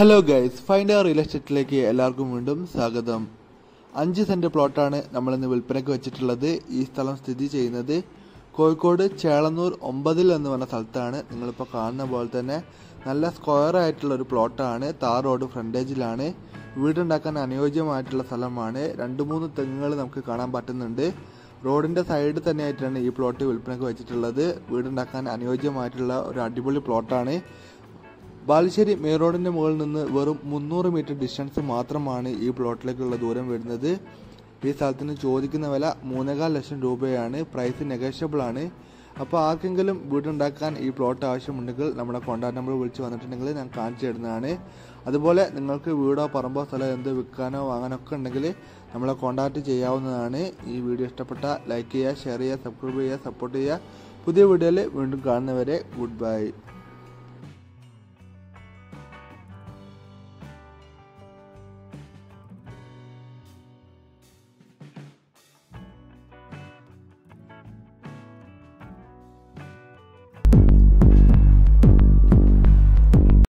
hello guys find real എസ്റ്റേറ്റിലേക്ക് എല്ലാവർക്കും വീണ്ടും സ്വാഗതം അഞ്ച് സെന്റ് പ്ലോട്ടാണ് നമ്മളിന്ന് വിൽപ്പനയ്ക്ക് വെച്ചിട്ടുള്ളത് ഈ സ്ഥലം സ്ഥിതി ചെയ്യുന്നത് കോഴിക്കോട് ചേളന്നൂർ ഒമ്പതിൽ എന്ന് പറഞ്ഞ സ്ഥലത്താണ് നിങ്ങളിപ്പോൾ കാണുന്ന പോലെ തന്നെ നല്ല സ്ക്വയർ ആയിട്ടുള്ള ഒരു പ്ലോട്ടാണ് താർ റോഡ് ഫ്രണ്ടേജിലാണ് വീടുണ്ടാക്കാൻ അനുയോജ്യമായിട്ടുള്ള സ്ഥലമാണ് രണ്ട് മൂന്ന് തെങ്ങുകൾ നമുക്ക് കാണാൻ പറ്റുന്നുണ്ട് റോഡിന്റെ സൈഡ് തന്നെയായിട്ടാണ് ഈ പ്ലോട്ട് വിൽപ്പനയ്ക്ക് വെച്ചിട്ടുള്ളത് വീടുണ്ടാക്കാൻ അനുയോജ്യമായിട്ടുള്ള ഒരു അടിപൊളി പ്ലോട്ടാണ് ബാലുശ്ശേരി മെയിൻ റോഡിന്റെ മുകളിൽ നിന്ന് വെറും മുന്നൂറ് മീറ്റർ ഡിസ്റ്റൻസ് മാത്രമാണ് ഈ പ്ലോട്ടിലേക്കുള്ള ദൂരം വരുന്നത് ഈ സ്ഥലത്തിന് ചോദിക്കുന്ന വില മൂന്നേകാൽ ലക്ഷം രൂപയാണ് പ്രൈസ് നെഗോഷ്യബിൾ ആണ് അപ്പോൾ ആർക്കെങ്കിലും വീടുണ്ടാക്കാൻ ഈ പ്ലോട്ട് ആവശ്യമുണ്ടെങ്കിൽ നമ്മുടെ കോൺടാക്ട് നമ്പർ വിളിച്ച് വന്നിട്ടുണ്ടെങ്കിൽ ഞാൻ കാണിച്ചു തരുന്നതാണ് അതുപോലെ നിങ്ങൾക്ക് വീടോ പറമ്പോ സ്ഥലം എന്ത് വിൽക്കാനോ വാങ്ങാനോ ഒക്കെ ഉണ്ടെങ്കിൽ നമ്മളെ കോൺടാക്ട് ചെയ്യാവുന്നതാണ് ഈ വീഡിയോ ഇഷ്ടപ്പെട്ട ലൈക്ക് ചെയ്യുക ഷെയർ ചെയ്യുക സബ്സ്ക്രൈബ് ചെയ്യുക സപ്പോർട്ട് ചെയ്യുക പുതിയ വീഡിയോയിൽ വീണ്ടും കാണുന്നവരെ ഗുഡ് ബൈ